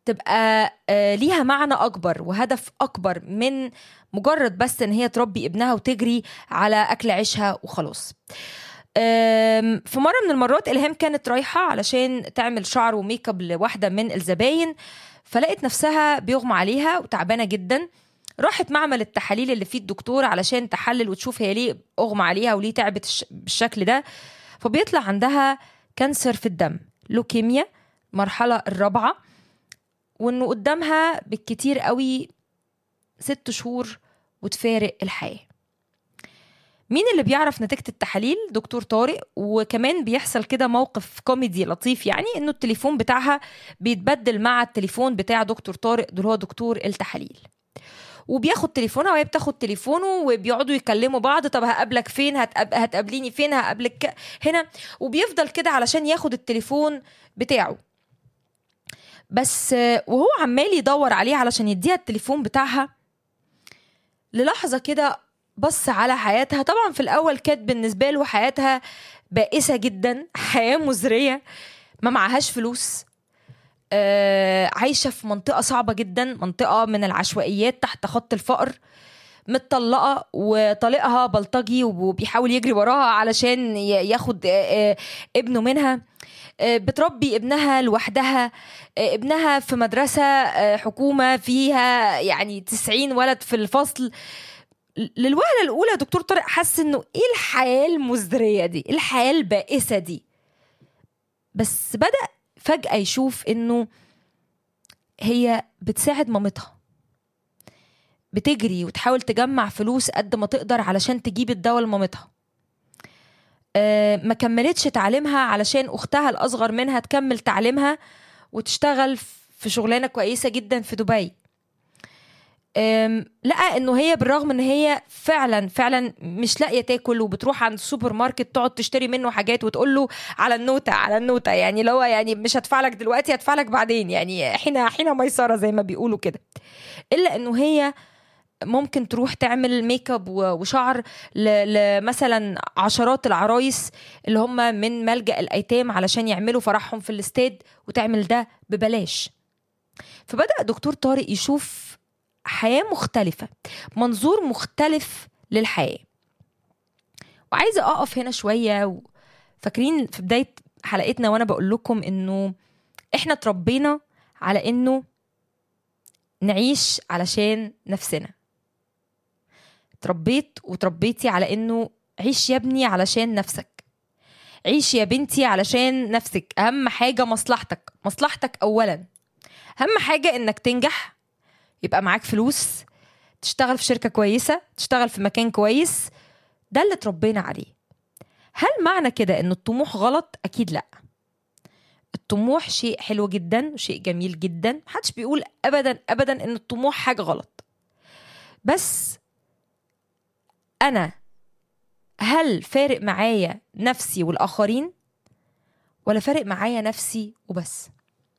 تبقى آه، ليها معنى اكبر وهدف اكبر من مجرد بس ان هي تربي ابنها وتجري على اكل عيشها وخلاص آم، في مره من المرات الهام كانت رايحه علشان تعمل شعر وميك اب لواحده من الزباين فلقت نفسها بيغمى عليها وتعبانه جدا راحت معمل التحاليل اللي فيه الدكتور علشان تحلل وتشوف هي ليه اغمى عليها وليه تعبت الش- بالشكل ده فبيطلع عندها كانسر في الدم لوكيميا المرحله الرابعه وانه قدامها بالكتير قوي ست شهور وتفارق الحياه مين اللي بيعرف نتيجة التحاليل دكتور طارق وكمان بيحصل كده موقف كوميدي لطيف يعني انه التليفون بتاعها بيتبدل مع التليفون بتاع دكتور طارق اللي هو دكتور التحاليل وبياخد تليفونها وهي بتاخد تليفونه وبيقعدوا يكلموا بعض طب هقابلك فين هتقاب... هتقابليني فين هقابلك هنا وبيفضل كده علشان ياخد التليفون بتاعه بس آه، وهو عمال يدور عليه علشان يديها التليفون بتاعها للحظة كده بص على حياتها طبعا في الأول كانت بالنسبة له حياتها بائسة جدا حياة مزرية ما معهاش فلوس آه عايشة في منطقة صعبة جدا منطقة من العشوائيات تحت خط الفقر متطلقة وطليقها بلطجي وبيحاول يجري وراها علشان ي- ياخد آه، آه، ابنه منها آه، بتربي ابنها لوحدها آه، ابنها في مدرسة آه، حكومة فيها يعني 90 ولد في الفصل للوهلة الأولى دكتور طارق حس إنه إيه الحياة المزدرية دي؟ إيه الحياة البائسة دي؟ بس بدأ فجأة يشوف إنه هي بتساعد مامتها بتجري وتحاول تجمع فلوس قد ما تقدر علشان تجيب الدواء لمامتها آه، ما كملتش تعليمها علشان أختها الأصغر منها تكمل تعليمها وتشتغل في شغلانة كويسة جدا في دبي أم، لقى انه هي بالرغم ان هي فعلا فعلا مش لاقيه تاكل وبتروح عند السوبر ماركت تقعد تشتري منه حاجات وتقول له على النوته على النوته يعني لو يعني مش هدفع لك دلوقتي هدفع لك بعدين يعني حين حين ميسره زي ما بيقولوا كده الا انه هي ممكن تروح تعمل ميك اب و- وشعر ل- لمثلا عشرات العرايس اللي هم من ملجأ الايتام علشان يعملوا فرحهم في الاستاد وتعمل ده ببلاش فبدأ دكتور طارق يشوف حياة مختلفة منظور مختلف للحياة وعايزة أقف هنا شوية و- فاكرين في بداية حلقتنا وأنا بقول لكم إنه إحنا اتربينا على إنه نعيش علشان نفسنا اتربيت وتربيتي على إنه عيش يا ابني علشان نفسك عيش يا بنتي علشان نفسك أهم حاجة مصلحتك مصلحتك أولا أهم حاجة إنك تنجح يبقى معاك فلوس تشتغل في شركة كويسة تشتغل في مكان كويس ده اللي اتربينا عليه هل معنى كده ان الطموح غلط اكيد لا الطموح شيء حلو جدا وشيء جميل جدا محدش بيقول ابدا ابدا ان الطموح حاجة غلط بس انا هل فارق معايا نفسي والاخرين ولا فارق معايا نفسي وبس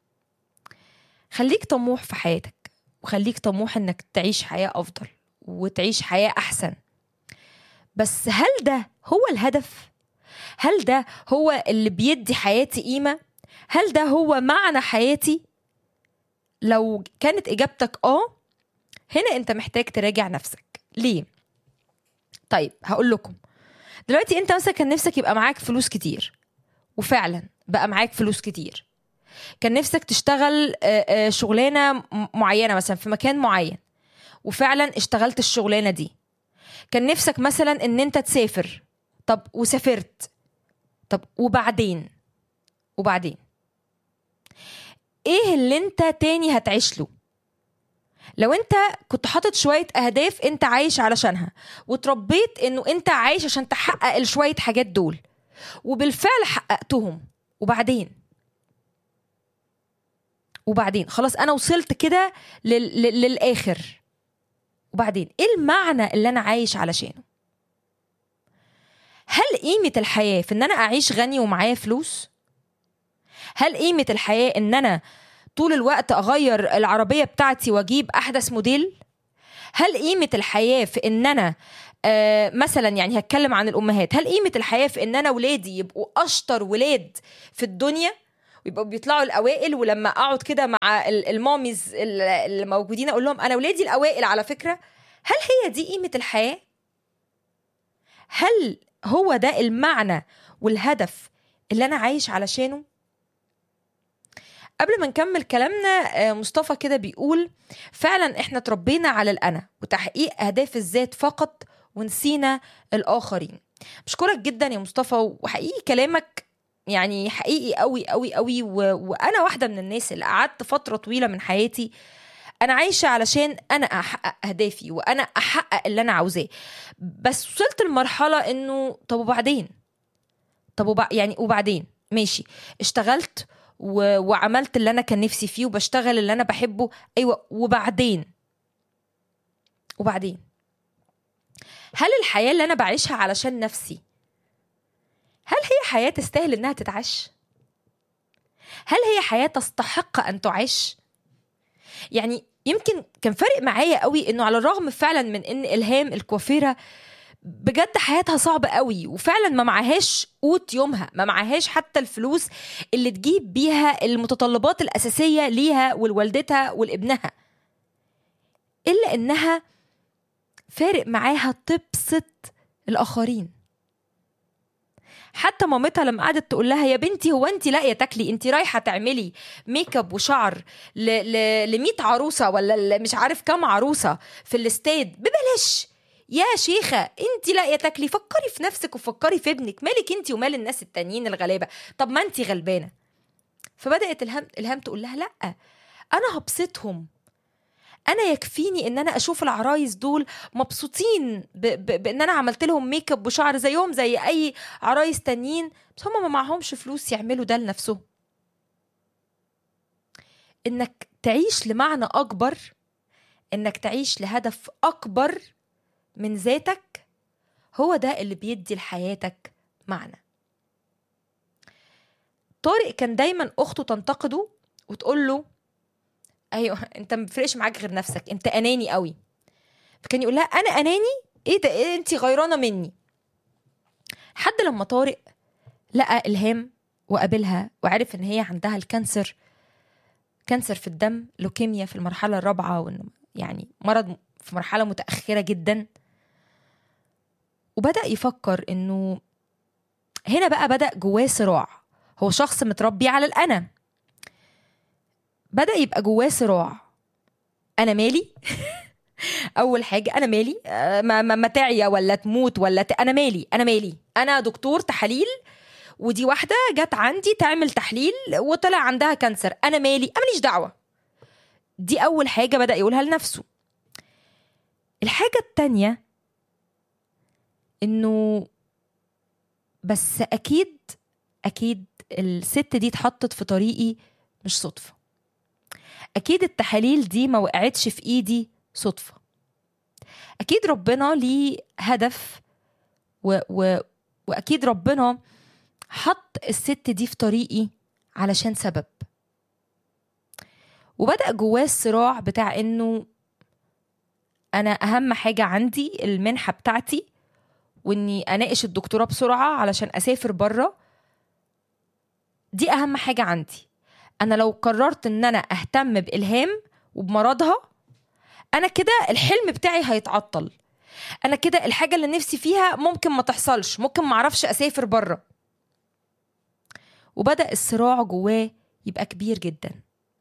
خليك طموح في حياتك وخليك طموح انك تعيش حياة افضل وتعيش حياة احسن بس هل ده هو الهدف هل ده هو اللي بيدي حياتي قيمة هل ده هو معنى حياتي لو كانت اجابتك اه هنا انت محتاج تراجع نفسك ليه طيب هقول لكم دلوقتي انت مثلا كان نفسك يبقى معاك فلوس كتير وفعلا بقى معاك فلوس كتير كان نفسك تشتغل آه، آه، شغلانه م- معينه مثلا في مكان معين وفعلا اشتغلت الشغلانه دي كان نفسك مثلا ان انت تسافر طب وسافرت طب وبعدين وبعدين ايه اللي انت تاني هتعيش له لو انت كنت حاطط شوية اهداف انت عايش علشانها وتربيت انه انت عايش عشان تحقق الشوية حاجات دول وبالفعل حققتهم وبعدين وبعدين خلاص انا وصلت كده لل... لل... للاخر وبعدين ايه المعنى اللي انا عايش علشانه هل قيمة الحياة في ان انا اعيش غني ومعايا فلوس هل قيمة الحياة ان انا طول الوقت اغير العربية بتاعتي واجيب احدث موديل هل قيمة الحياة في ان انا آه مثلا يعني هتكلم عن الامهات هل قيمة الحياة في ان انا ولادي يبقوا اشطر ولاد في الدنيا ويبقوا بيطلعوا الاوائل ولما اقعد كده مع ال- الماميز ال- اللي موجودين اقول لهم انا ولادي الاوائل على فكره هل هي دي قيمه الحياه هل هو ده المعنى والهدف اللي انا عايش علشانه قبل ما نكمل كلامنا آه، مصطفى كده بيقول فعلا احنا اتربينا على الانا وتحقيق اهداف الذات فقط ونسينا الاخرين بشكرك جدا يا مصطفى وحقيقي كلامك يعني حقيقي قوي قوي قوي و... وانا واحده من الناس اللي قعدت فتره طويله من حياتي انا عايشه علشان انا احقق اهدافي وانا احقق اللي انا عاوزاه بس وصلت لمرحله انه طب وبعدين طب وبع... يعني وبعدين ماشي اشتغلت و... وعملت اللي انا كان نفسي فيه وبشتغل اللي انا بحبه ايوه وبعدين وبعدين هل الحياه اللي انا بعيشها علشان نفسي هل هي حياه تستاهل انها تتعاش هل هي حياه تستحق ان تعاش يعني يمكن كان فارق معايا قوي انه على الرغم فعلا من ان الهام الكوافيره بجد حياتها صعبة قوي وفعلا ما معهاش قوت يومها ما معهاش حتى الفلوس اللي تجيب بيها المتطلبات الأساسية ليها ولوالدتها ولابنها إلا إنها فارق معاها تبسط الآخرين حتى مامتها لما قعدت تقول لها يا بنتي هو انت لاقيه تاكلي انت رايحه تعملي ميك اب وشعر ل ل 100 عروسه ولا ل- مش عارف كام عروسه في الاستاد ببلاش يا شيخة انت لاقية تاكلي فكري في نفسك وفكري في ابنك مالك انت ومال الناس التانيين الغلابة طب ما انت غلبانة فبدأت الهام الهام تقول لها لا انا هبسطهم انا يكفيني ان انا اشوف العرايس دول مبسوطين ب... ب... بان انا عملت لهم ميك اب وشعر زيهم زي اي عرايس تانيين بس هم ما معهمش فلوس يعملوا ده لنفسهم انك تعيش لمعنى اكبر انك تعيش لهدف اكبر من ذاتك هو ده اللي بيدي لحياتك معنى طارق كان دايما اخته تنتقده وتقول له ايوه انت ما بيفرقش معاك غير نفسك انت اناني قوي فكان يقول لها انا اناني ايه ده إيه انت غيرانه مني حد لما طارق لقى الهام وقابلها وعرف ان هي عندها الكانسر كانسر في الدم لوكيميا في المرحله الرابعه وانه يعني مرض في مرحله متاخره جدا وبدا يفكر انه هنا بقى بدا جواه صراع هو شخص متربي على الانا بدا يبقى جواه صراع انا مالي اول حاجه انا مالي آه، ما ما ما تعيا ولا تموت ولا ت... انا مالي انا مالي انا دكتور تحاليل ودي واحده جت عندي تعمل تحليل وطلع عندها كانسر انا مالي انا ماليش دعوه دي اول حاجه بدا يقولها لنفسه الحاجه التانية انه بس اكيد اكيد الست دي اتحطت في طريقي مش صدفه اكيد التحاليل دي ما وقعتش في ايدي صدفه اكيد ربنا ليه هدف و و واكيد ربنا حط الست دي في طريقي علشان سبب وبدا جواه الصراع بتاع انه انا اهم حاجه عندي المنحه بتاعتي واني اناقش الدكتوراه بسرعه علشان اسافر بره دي اهم حاجه عندي انا لو قررت ان انا اهتم بالهام وبمرضها انا كده الحلم بتاعي هيتعطل انا كده الحاجه اللي نفسي فيها ممكن ما تحصلش ممكن ما اعرفش اسافر بره وبدا الصراع جواه يبقى كبير جدا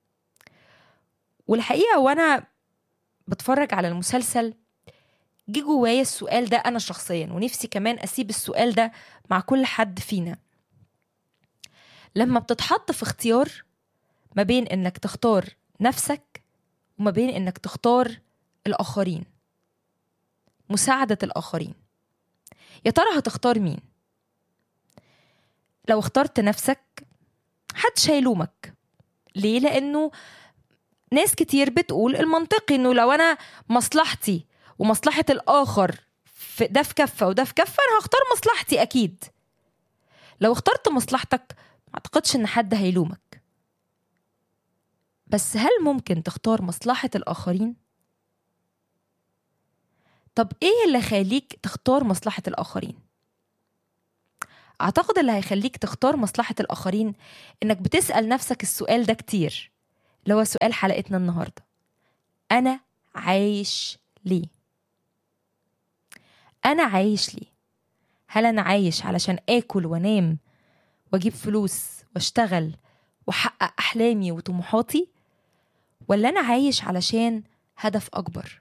والحقيقه وانا بتفرج على المسلسل جه جوايا السؤال ده انا شخصيا ونفسي كمان اسيب السؤال ده مع كل حد فينا لما بتتحط في اختيار ما بين انك تختار نفسك وما بين انك تختار الاخرين مساعده الاخرين يا ترى هتختار مين لو اخترت نفسك محدش هيلومك ليه لانه ناس كتير بتقول المنطقي انه لو انا مصلحتي ومصلحه الاخر في ده في كفه وده في كفه انا هختار مصلحتي اكيد لو اخترت مصلحتك ما اعتقدش ان حد هيلومك بس هل ممكن تختار مصلحه الاخرين طب ايه اللي خليك تختار مصلحه الاخرين اعتقد اللي هيخليك تختار مصلحه الاخرين انك بتسال نفسك السؤال ده كتير اللي هو سؤال حلقتنا النهارده انا عايش ليه انا عايش ليه هل انا عايش علشان اكل وانام واجيب فلوس واشتغل واحقق احلامي وطموحاتي ولا انا عايش علشان هدف اكبر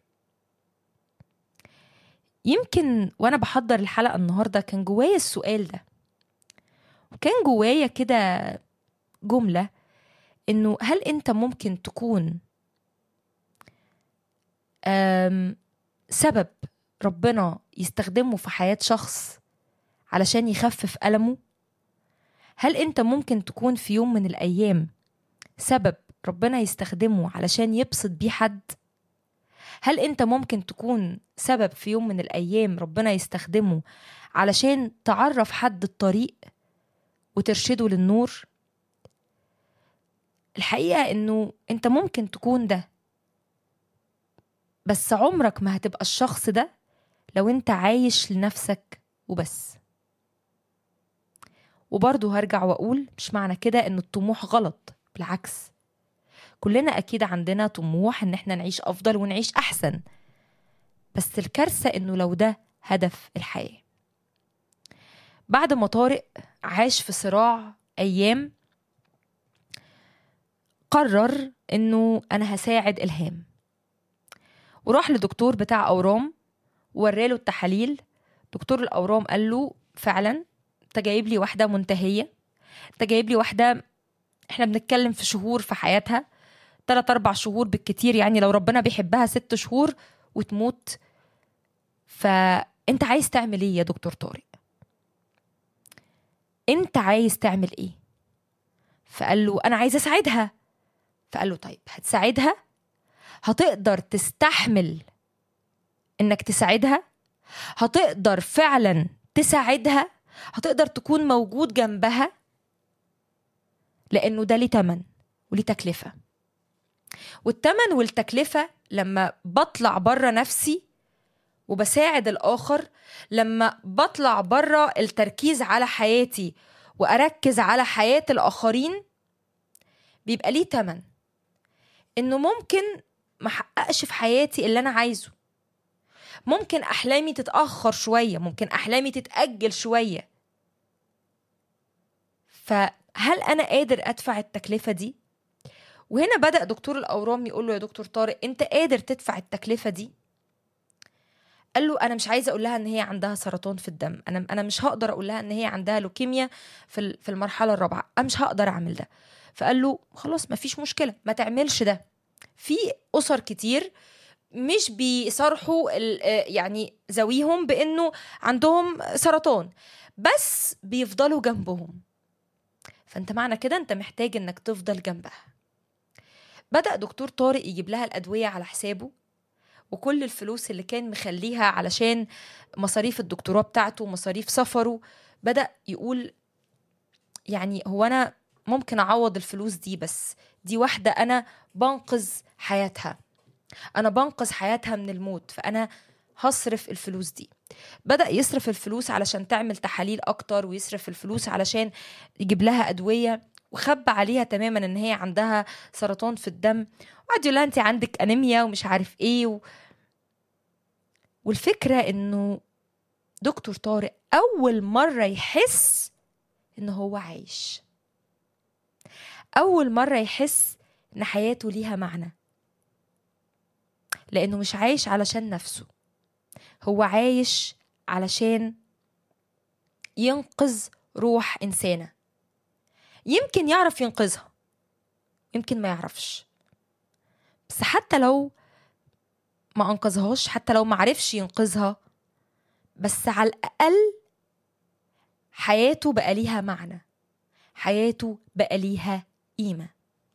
يمكن وانا بحضر الحلقه النهارده كان جوايا السؤال ده وكان جوايا كده جمله انه هل انت ممكن تكون أم، سبب ربنا يستخدمه في حياه شخص علشان يخفف ألمه هل انت ممكن تكون في يوم من الايام سبب ربنا يستخدمه علشان يبسط بيه حد هل انت ممكن تكون سبب في يوم من الايام ربنا يستخدمه علشان تعرف حد الطريق وترشده للنور الحقيقه انه انت ممكن تكون ده بس عمرك ما هتبقى الشخص ده لو انت عايش لنفسك وبس وبرضه هرجع واقول مش معنى كده ان الطموح غلط بالعكس كلنا اكيد عندنا طموح ان احنا نعيش افضل ونعيش احسن بس الكارثه انه لو ده هدف الحياه بعد ما طارق عاش في صراع ايام قرر انه انا هساعد الهام وراح لدكتور بتاع اورام ووراله التحاليل دكتور الاورام قال له فعلا انت جايب لي واحده منتهيه انت جايب لي واحده احنا بنتكلم في شهور في حياتها تلات اربع شهور بالكتير يعني لو ربنا بيحبها ست شهور وتموت فانت عايز تعمل ايه يا دكتور طارق انت عايز تعمل ايه فقال له انا عايز اساعدها فقال له طيب هتساعدها هتقدر تستحمل انك تساعدها هتقدر فعلا تساعدها هتقدر تكون موجود جنبها لانه ده ليه تمن وليه تكلفه والتمن والتكلفه لما بطلع بره نفسي وبساعد الاخر لما بطلع بره التركيز على حياتي واركز على حياه الاخرين بيبقى ليه تمن انه ممكن ما احققش في حياتي اللي انا عايزه ممكن احلامي تتاخر شويه ممكن احلامي تتاجل شويه فهل انا قادر ادفع التكلفه دي وهنا بدا دكتور الاورام يقول له يا دكتور طارق انت قادر تدفع التكلفه دي قال له انا مش عايزه اقول لها ان هي عندها سرطان في الدم انا انا مش هقدر اقول لها ان هي عندها لوكيميا في ال- في المرحله الرابعه انا مش هقدر اعمل ده فقال له خلاص ما فيش مشكله ما تعملش ده في اسر كتير مش بيصرحوا ال- آه يعني ذويهم بانه عندهم سرطان بس بيفضلوا جنبهم فانت معنى كده انت محتاج انك تفضل جنبها بدأ دكتور طارق يجيب لها الأدوية على حسابه وكل الفلوس اللي كان مخليها علشان مصاريف الدكتوراه بتاعته ومصاريف سفره بدأ يقول يعني هو أنا ممكن أعوض الفلوس دي بس دي واحدة أنا بنقذ حياتها أنا بنقذ حياتها من الموت فأنا هصرف الفلوس دي بدأ يصرف الفلوس علشان تعمل تحاليل أكتر ويصرف الفلوس علشان يجيب لها أدوية وخبى عليها تماما ان هي عندها سرطان في الدم وقعد يقول لها انت عندك انيميا ومش عارف ايه و... والفكره انه دكتور طارق اول مره يحس ان هو عايش اول مره يحس ان حياته ليها معنى لانه مش عايش علشان نفسه هو عايش علشان ينقذ روح انسانه يمكن يعرف ينقذها يمكن ما يعرفش بس حتى لو ما انقذهاش حتى لو ما عرفش ينقذها بس على الاقل حياته بقى ليها معنى حياته بقى ليها قيمه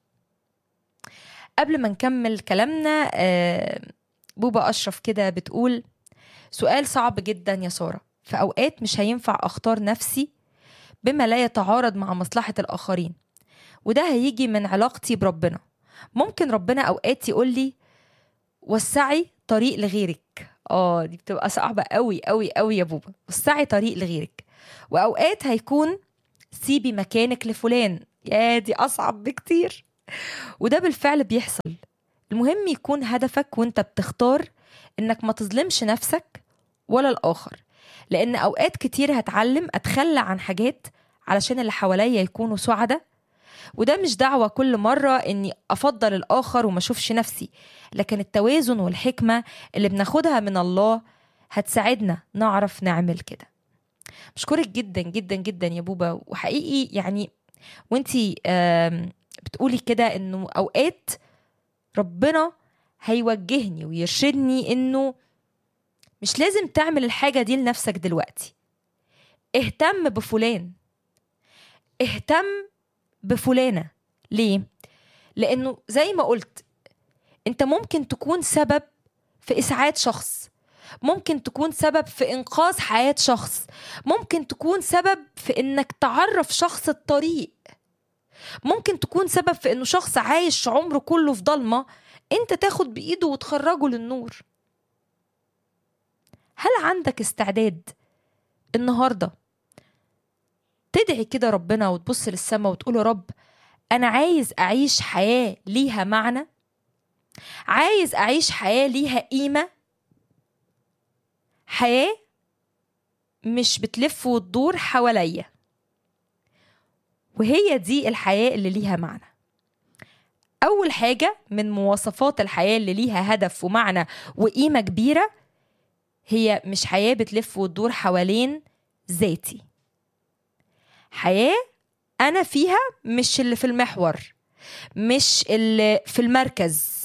قبل ما نكمل كلامنا آه، بوبا اشرف كده بتقول سؤال صعب جدا يا ساره في اوقات مش هينفع اختار نفسي بما لا يتعارض مع مصلحة الآخرين وده هيجي من علاقتي بربنا ممكن ربنا أوقات يقول لي وسعي طريق لغيرك اه دي بتبقى صعبة قوي قوي قوي يا بوبا وسعي طريق لغيرك واوقات هيكون سيبي مكانك لفلان يا دي اصعب بكتير وده بالفعل بيحصل المهم يكون هدفك وانت بتختار انك ما تظلمش نفسك ولا الاخر لان اوقات كتير هتعلم اتخلى عن حاجات علشان اللي حواليا يكونوا سعداء وده مش دعوة كل مرة إني أفضل الآخر وما أشوفش نفسي لكن التوازن والحكمة اللي بناخدها من الله هتساعدنا نعرف نعمل كده بشكرك جدا جدا جدا يا بوبا وحقيقي يعني وانتي آم، بتقولي كده انه اوقات ربنا هيوجهني ويرشدني انه مش لازم تعمل الحاجة دي لنفسك دلوقتي اهتم بفلان اهتم بفلانة ليه؟ لأنه زي ما قلت أنت ممكن تكون سبب في إسعاد شخص ممكن تكون سبب في إنقاذ حياة شخص ممكن تكون سبب في إنك تعرف شخص الطريق ممكن تكون سبب في إنه شخص عايش عمره كله في ضلمة أنت تاخد بإيده وتخرجه للنور هل عندك استعداد النهارده تدعي كده ربنا وتبص للسماء وتقول يا رب انا عايز اعيش حياه ليها معنى عايز اعيش حياه ليها قيمه حياه مش بتلف وتدور حواليا وهي دي الحياه اللي ليها معنى اول حاجه من مواصفات الحياه اللي ليها هدف ومعنى وقيمه كبيره هي مش حياه بتلف وتدور حوالين ذاتي حياة أنا فيها مش اللي في المحور مش اللي في المركز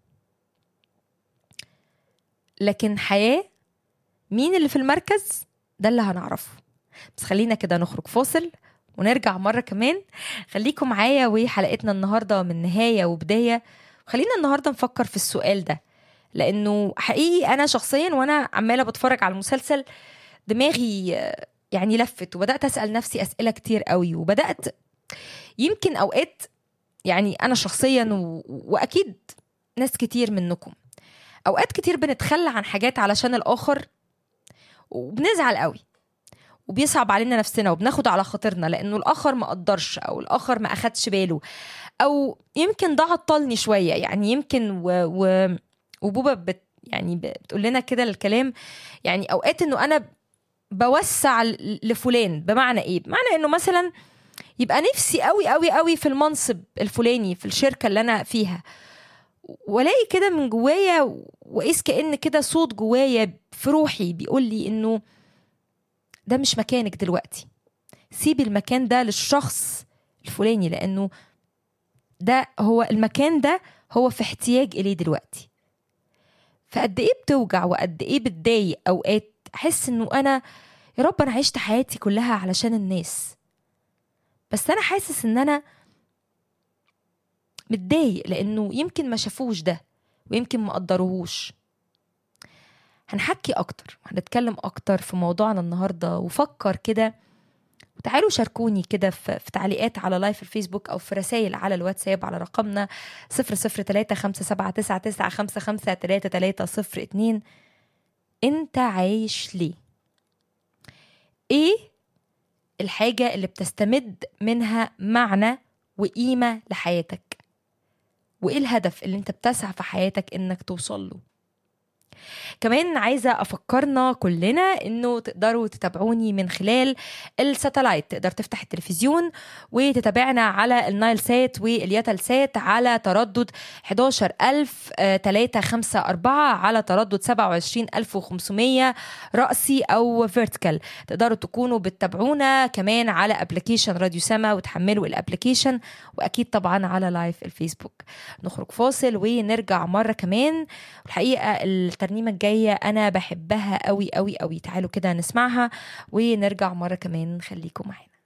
لكن حياة مين اللي في المركز ده اللي هنعرفه بس خلينا كده نخرج فاصل ونرجع مرة كمان خليكم معايا وحلقتنا النهاردة من نهاية وبداية خلينا النهاردة نفكر في السؤال ده لأنه حقيقي أنا شخصيا وأنا عمالة بتفرج على المسلسل دماغي آه، يعني لفت وبدات اسال نفسي اسئله كتير قوي وبدات يمكن اوقات يعني انا شخصيا و... واكيد ناس كتير منكم اوقات كتير بنتخلى عن حاجات علشان الاخر وبنزعل قوي وبيصعب علينا نفسنا وبناخد على خاطرنا لانه الاخر ما قدرش او الاخر ما اخدش باله او يمكن ده عطلني شويه يعني يمكن و... و... وبوبا بت يعني بتقول لنا كده الكلام يعني اوقات انه انا بوسع ل- لفلان بمعنى ايه بمعنى انه مثلا يبقى نفسي قوي قوي قوي في المنصب الفلاني في الشركه اللي انا فيها والاقي كده من جوايا واقيس كان كده صوت جوايا في روحي بيقول لي انه ده مش مكانك دلوقتي سيبي المكان ده للشخص الفلاني لانه ده هو المكان ده هو في احتياج اليه دلوقتي فقد ايه بتوجع وقد ايه بتضايق اوقات احس انه انا يا رب انا عشت حياتي كلها علشان الناس بس انا حاسس ان انا متضايق لانه يمكن ما شافوش ده ويمكن ما قدروهوش هنحكي اكتر وهنتكلم اكتر في موضوعنا النهارده وفكر كده وتعالوا شاركوني كده في, في تعليقات على لايف الفيسبوك او في رسائل على الواتساب على رقمنا 003 انت عايش ليه ايه الحاجة اللي بتستمد منها معنى وقيمة لحياتك وايه الهدف اللي انت بتسعى في حياتك انك توصل له كمان عايزة أفكرنا كلنا إنه تقدروا تتابعوني من خلال الساتلايت تقدر تفتح التلفزيون وتتابعنا على النايل سات والياتل سات على تردد 11354 على تردد 27500 رأسي أو فيرتيكال تقدروا تكونوا بتتابعونا كمان على ابلكيشن راديو سما وتحملوا الابلكيشن وأكيد طبعا على لايف الفيسبوك نخرج فاصل ونرجع مرة كمان الحقيقة الترنيمة الجاية أنا بحبها قوي قوي قوي تعالوا كده نسمعها ونرجع مرة كمان خليكم معانا